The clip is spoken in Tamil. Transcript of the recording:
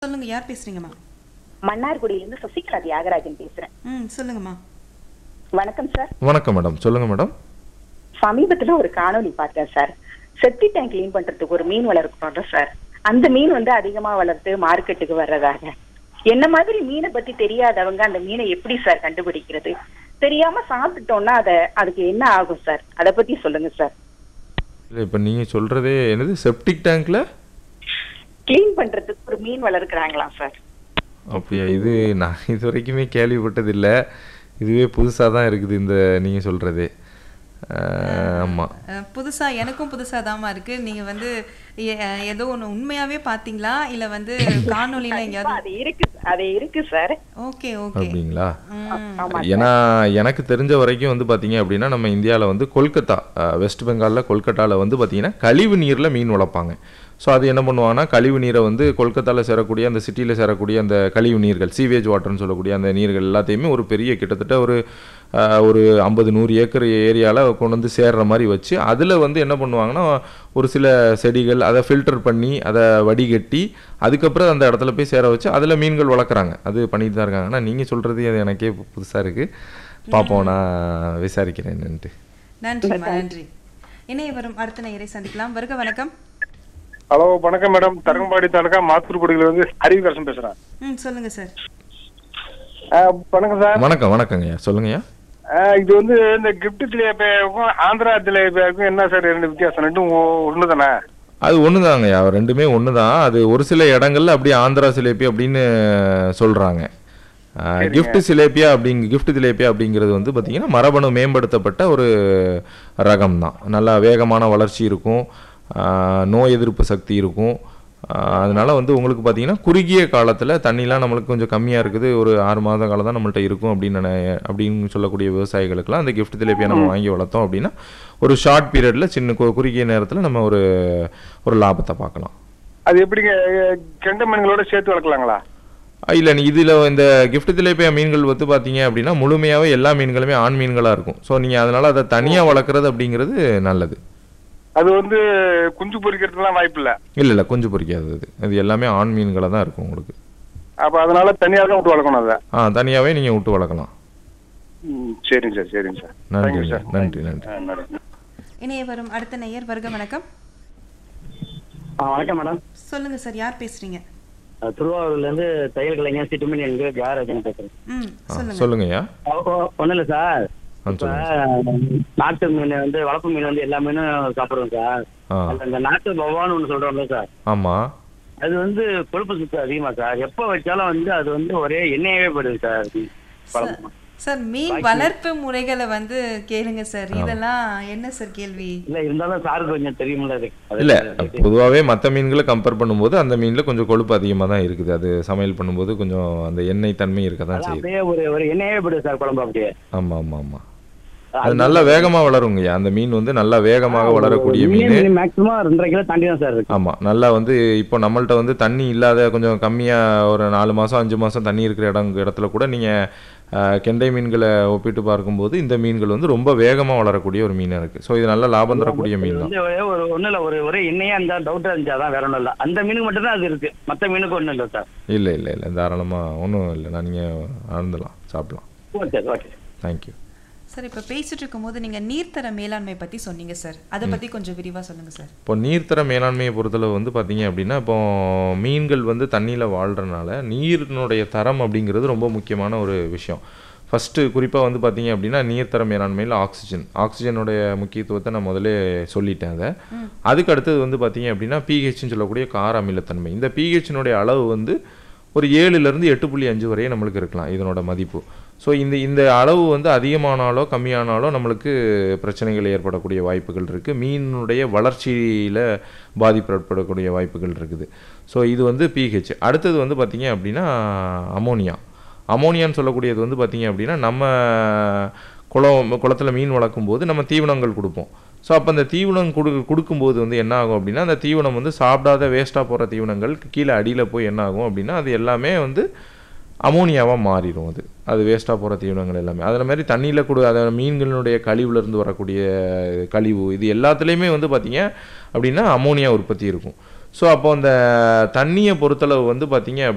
சொல்லுங்க யார் பேசுறீங்கம்மா மன்னார்குடியிலிருந்து சசிகலா தியாகராஜன் பேசுறேன் ம் சொல்லுங்கம்மா வணக்கம் சார் வணக்கம் மேடம் சொல்லுங்க மேடம் சமீபத்துல ஒரு காணொளி பார்த்தேன் சார் செப்டி டேங்க் கிளீன் பண்றதுக்கு ஒரு மீன் வளர்க்கிறோம்ல சார் அந்த மீன் வந்து அதிகமா வளர்த்து மார்க்கெட்டுக்கு வர்றதாக என்ன மாதிரி மீனை பத்தி தெரியாதவங்க அந்த மீனை எப்படி சார் கண்டுபிடிக்கிறது தெரியாம சாப்பிட்டுட்டோம்னா அத அதுக்கு என்ன ஆகும் சார் அத பத்தி சொல்லுங்க சார் இல்லை இப்போ நீங்கள் சொல்கிறதே என்னது செப்டிக் டேங்க்கில் கிளீன் பண்றதுக்கு ஒரு மீன் வளர்க்குறாங்களாம் சார் அப்படியா இது நான் இது வரைக்குமே கேள்விப்பட்டதில்ல இதுவே புதுசாக தான் இருக்குது இந்த நீங்கள் சொல்கிறதே ஆமாம் அஹ், புதுசா எனக்கும் புதுசா தாம்மா இருக்கு நீங்க வந்து எ- அஹ், ஏதோ ஒண்ணு உண்மையாவே பாத்தீங்களா இல்ல வந்து காணொளியில எங்கேயாவது அது இருக்கு அது இருக்கு சார் ஓகே ஓகே அப்படிங்களா ஆமா ஏன்னா எனக்கு தெரிஞ்ச வரைக்கும் வந்து பார்த்தீங்க அப்படின்னா நம்ம இந்தியாவில் வந்து கொல்கத்தா அஹ், வெஸ்ட் பெங்காலில் கொல்கட்டாவில் வந்து பார்த்தீங்கன்னா கழிவு நீரில் மீன் வளர்ப்பாங்க ஸோ அது என்ன பண்ணுவாங்கன்னா கழிவு நீரை வந்து கொல்கத்தாவில் சேரக்கூடிய அந்த சிட்டியில் சேரக்கூடிய அந்த கழிவு நீர்கள் சீவேஜ் வாட்டர்னு சொல்லக்கூடிய அந்த நீர்கள் எல்லாத்தையுமே ஒரு பெரிய கிட்டத்தட்ட ஒரு அஹ், ஒரு ஐம்பது நூறு ஏக்கர் ஏரியாவில் கொண்டு வந்து சேர்ற மாதிரி வச்சு அதில் வந்து என்ன பண்ணுவாங்கன்னா ஒரு சில செடிகள் அதை ஃபில்டர் பண்ணி அதை வடிகட்டி அதுக்கப்புறம் அந்த இடத்துல போய் சேர வச்சு அதில் மீன்கள் வளர்க்குறாங்க அது பண்ணிட்டு தான் இருக்காங்க ஆனால் நீங்கள் சொல்கிறது அது எனக்கே புதுசாக இருக்குது பார்ப்போம் நான் விசாரிக்கிறேன் என்னன்ட்டு நன்றிம்மா நன்றி இணைய வரும் அடுத்த நேயரை சந்திக்கலாம் வருக வணக்கம் ஹலோ வணக்கம் மேடம் தரங்கம்பாடி தாலுகா மாத்தூர்குடியில இருந்து அறிவுக்கரசன் பேசுறேன் ம் சொல்லுங்க சார் ஆஹ் வணக்கம் சார் வணக்கம் வணக்கங்கய்யா சொல்லுங்கய்யா ஆஹ் இது வந்து இந்த கிஃப்ட் ஜிலேபியாவுக்கும் ஆந்திரா ஜிலேபியாவுக்கும் என்ன சார் ரெண்டு வித்தியாசம் ரெண்டும் ஒன்று தானே அது ஒன்று தாங்கய்யா ரெண்டுமே ஒன்று தான் அது ஒரு சில இடங்கள்ல அப்படியே ஆந்திரா சிலேபி அப்படின்னு சொல்கிறாங்க கிஃப்ட் சிலேபியா அப்படிங்க கிஃப்ட் ஜிலேபியா அப்படிங்கிறது வந்து பார்த்தீங்கன்னா மரபணு மேம்படுத்தப்பட்ட ஒரு ரகம் தான் நல்லா வேகமான வளர்ச்சி இருக்கும் ஆஹ் நோய் எதிர்ப்பு சக்தி இருக்கும் ஆஹ் அதனால வந்து உங்களுக்கு பார்த்தீங்கன்னா குறுகிய காலத்தில் தண்ணிலாம் நம்மளுக்கு கொஞ்சம் கம்மியாக இருக்குது ஒரு ஆறு மாத காலம் தான் நம்மள்ட்ட இருக்கும் அப்படின்னு நினை- அப்படின்னு சொல்லக்கூடிய விவசாயிகளுக்கெல்லாம் அந்த கிஃப்ட் திலேப்பியை நம்ம வாங்கி வளர்த்தோம் அப்படின்னா ஒரு ஷார்ட் பீரியடில் சின்ன கு- குறுகிய நேரத்தில் நம்ம ஒரு ஒரு லாபத்தை பார்க்கலாம் அது எப்படிங்க அஹ் கெண்டை மீன்களோட சேர்த்து வளர்க்கலாங்களா இல்லை நீ இதில் இந்த கிஃப்ட் திலேப்பியா மீன்கள் வந்து பார்த்தீங்க அப்படின்னா முழுமையாகவே எல்லா மீன்களுமே ஆண் மீன்களாக இருக்கும் ஸோ நீங்கள் அதனால் அதை தனியாக வளர்க்குறது அப்படிங்கிறது நல்லது அது வந்து குஞ்சு பொரிக்கிறதுலாம் வாய்ப்பு இல்லை இல்லை இல்லை குஞ்சு பொரிக்காதது அது எல்லாமே ஆண் மீன்களாக தான் இருக்கும் உங்களுக்கு அப்ப அதனால தனியாக தான் விட்டு வளர்க்கணும் அதை ஆ தனியாகவே நீங்கள் விட்டு வளர்க்கலாம் ம், சரிங்க சார் சரிங்க சார் நன்றி தேங்க்யூ சார் நன்றி நன்றி ஆ, நன்றி இணைய வரும் அடுத்த நேயர் வருக வணக்கம் ஆ வணக்கம் மேடம் சொல்லுங்க சார் யார் பேசுறீங்க அஹ் திருவாரூர்ல இருந்து தையல் கலைஞர் சிட்டுமணி எங்க ஜாரஜன் பேசுறேன் ம் ஆ, சொல்லுங்க சொல்லுங்கய்யா ஒன்றும் இல்லை சார் ஆ இப்ப சொல்லுங்க நாட்டு மீன் வந்து வளர்ப்பு மீன் வந்து எல்லா மீனும் சாப்பிடுவோம் சார் ஆ அதுல இந்த நாட்டு பவான்னு ஒன்று சொல்றோம்ல சார் ஆமாம் அது வந்து கொழுப்பு சத்து அதிகமா சார் எப்போ வச்சாலும் வந்து அது வந்து ஒரே எண்ணெயாவே போயிடுது சார் வளர்ப்பு சார் மீன் வளர்ப்பு முறைகளை வந்து கேளுங்க சார் இதெல்லாம் என்ன சார் கேள்வி இல்ல இருந்தாலும் சாருக்கு கொஞ்சம் தெரியுமில்ல அது அது- இல்லை பொதுவாகவே மற்ற மீன்களை கம்பேர் பண்ணும்போது அந்த மீனில் கொஞ்சம் கொழுப்பு அதிகமாக தான் இருக்குது அது சமையல் பண்ணும்போது கொஞ்சம் அந்த எண்ணெய் தன்மை இருக்க தான் அது செய்யுது அப்படியே ஒரு ஒரு எண்ணெயாவே போயிடுது சார் குழம்பு அப்படியே ஆமாம் ஆமாம் ஆமாம் அது நல்லா வேகமாக வளருங்கய்யா அந்த மீன் வந்து நல்லா வேகமாக வளரக்கூடிய மீன் மேக்ஸிமம் ரெண்டரை கிலோ தாண்டி தான் சார் இருக்கு ஆமாம் நல்லா வந்து இப்போ நம்மள்ட்ட வந்து தண்ணி இல்லாத கொஞ்சம் கம்மியாக ஒரு நாலு மாதம் அஞ்சு மாதம் தண்ணி இருக்கிற இடம் இடத்துல கூட நீங்கள் கெண்டை மீன்களை ஒப்பிட்டு பார்க்கும்போது இந்த மீன்கள் வந்து ரொம்ப வேகமாக வளரக்கூடிய ஒரு மீனாக இருக்குது ஸோ இது நல்ல லாபம் தரக்கூடிய மீன் தான் வந்து ஒரே ஒரு ஒண்ணும் இல்ல ஒரு ஒரே எண்ணெயா இருந்தா டவுட்டா இருந்துச்சா தான் வேற ஒண்ணும் இல்ல அந்த மீனுக்கு மட்டும் தான் அது இருக்கு மத்த மீனுக்கு ஒண்ணும் இல்ல சார் இல்லை இல்லை இல்லை தாராளமாக ஒன்றும் இல்லை நான் நீங்கள் அறந்துடலாம் சாப்பிடலாம் ஓகே ஓகே தேங்க்யூ சார் இப்ப பேசிட்டு இருக்கும்போது நீங்க நீர்த்தர மேலாண்மை பத்தி சொன்னீங்க சார் அதை பத்தி கொஞ்சம் விரிவா சொல்லுங்க சார் இப்போ நீர்த்தர மேலாண்மையை பொறுத்தளவு வந்து பார்த்தீங்க அப்படின்னா இப்போ மீன்கள் வந்து தண்ணியில் வாழ்கிறனால நீரினுடைய தரம் அப்படிங்கிறது ரொம்ப முக்கியமான ஒரு விஷயம் ஃபஸ்ட்டு குறிப்பாக வந்து பார்த்தீங்க அப்படின்னா நீர்த்தர மேலாண்மையில் ஆக்சிஜன் ஆக்சிஜனுடைய முக்கியத்துவத்தை நான் முதல்ல சொல்லிட்டேன் அதை அதுக்கு அடுத்தது வந்து பார்த்தீங்க அப்படின்னா பிஹெச்னு சொல்லக்கூடிய கார அமிலத்தன்மை இந்த பிஹெச்னுடைய அளவு வந்து ஒரு ஏழுலேருந்து எட்டு புள்ளி அஞ்சு வரையே நம்மளுக்கு இருக்கலாம் இதனோட மதிப்பு ஸோ இந்த இந்த அளவு வந்து அதிகமானாலோ கம்மியானாலோ நம்மளுக்கு பிரச்சனைகள் ஏற்படக்கூடிய வாய்ப்புகள் இருக்குது மீனுடைய வளர்ச்சியில் பாதிப்பு ஏற்படக்கூடிய வாய்ப்புகள் இருக்குது ஸோ இது வந்து பிஹெச் அடுத்தது வந்து பார்த்திங்க அப்படின்னா அமோனியா அமோனியான்னு சொல்லக்கூடியது வந்து பார்த்திங்க அப்படின்னா நம்ம குளம் குளத்தில் மீன் வளர்க்கும் போது நம்ம தீவனங்கள் கொடுப்போம் ஸோ அப்போ அந்த தீவனம் கொடு கொடுக்கும்போது வந்து என்ன ஆகும் அப்படின்னா அந்த தீவனம் வந்து சாப்பிடாத வேஸ்ட்டாக போகிற தீவனங்கள் கீழே அடியில் போய் என்ன ஆகும் அப்படின்னா அது எல்லாமே வந்து அமோனியாவாக மாறிடும் அது அது வேஸ்ட்டாக போகிற தீவனங்கள் எல்லாமே அதில் மாதிரி தண்ணியில் கொடு அதை மீன்களினுடைய கழிவுலேருந்து வரக்கூடிய கழிவு இது எல்லாத்துலேயுமே வந்து பார்த்திங்க அப்படின்னா அமோனியா உற்பத்தி இருக்கும் ஸோ அப்போ அந்த தண்ணியை பொறுத்தளவு வந்து பார்த்திங்க